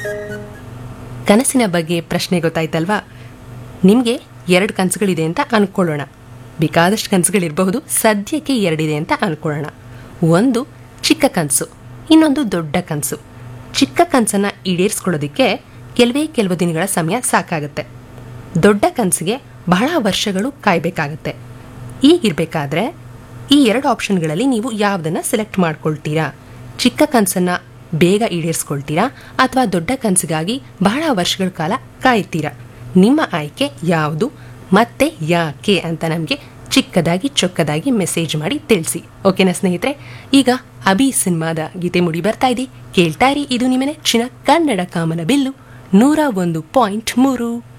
ಕನಸಿನ ಬಗ್ಗೆ ಪ್ರಶ್ನೆ ಗೊತ್ತಾಯ್ತಲ್ವಾ ನಿಮಗೆ ಎರಡು ಕನಸುಗಳಿದೆ ಅಂತ ಅನ್ಕೊಳ್ಳೋಣ ಬೇಕಾದಷ್ಟು ಕನಸುಗಳಿರಬಹುದು ಸದ್ಯಕ್ಕೆ ಎರಡಿದೆ ಅಂತ ಅನ್ಕೊಳ್ಳೋಣ ಒಂದು ಚಿಕ್ಕ ಕನಸು ಇನ್ನೊಂದು ದೊಡ್ಡ ಕನಸು ಚಿಕ್ಕ ಕನಸನ್ನು ಈಡೇರಿಸ್ಕೊಳ್ಳೋದಕ್ಕೆ ಕೆಲವೇ ಕೆಲವು ದಿನಗಳ ಸಮಯ ಸಾಕಾಗುತ್ತೆ ದೊಡ್ಡ ಕನಸಿಗೆ ಬಹಳ ವರ್ಷಗಳು ಕಾಯಬೇಕಾಗತ್ತೆ ಈಗಿರಬೇಕಾದ್ರೆ ಈ ಎರಡು ಆಪ್ಷನ್ಗಳಲ್ಲಿ ನೀವು ಯಾವುದನ್ನು ಸೆಲೆಕ್ಟ್ ಮಾಡ್ಕೊಳ್ತೀರಾ ಚಿಕ್ಕ ಕನಸನ್ನು ಬೇಗ ಈಡೇರಿಸ್ಕೊಳ್ತೀರಾ ಅಥವಾ ದೊಡ್ಡ ಕನಸಿಗಾಗಿ ಬಹಳ ವರ್ಷಗಳ ಕಾಲ ಕಾಯ್ತೀರಾ ನಿಮ್ಮ ಆಯ್ಕೆ ಯಾವುದು ಮತ್ತೆ ಯಾಕೆ ಅಂತ ನಮಗೆ ಚಿಕ್ಕದಾಗಿ ಚೊಕ್ಕದಾಗಿ ಮೆಸೇಜ್ ಮಾಡಿ ತಿಳಿಸಿ ಓಕೆನಾ ಸ್ನೇಹಿತರೆ ಈಗ ಅಭಿ ಸಿನಿಮಾದ ಗೀತೆ ಮುಡಿ ಬರ್ತಾ ಇದೆ ಕೇಳ್ತಾ ಇರಿ ಇದು ನಿಮ್ಮ ನೆಚ್ಚಿನ ಕನ್ನಡ ಕಾಮನ ಬಿಲ್ಲು ನೂರ ಒಂದು ಪಾಯಿಂಟ್ ಮೂರು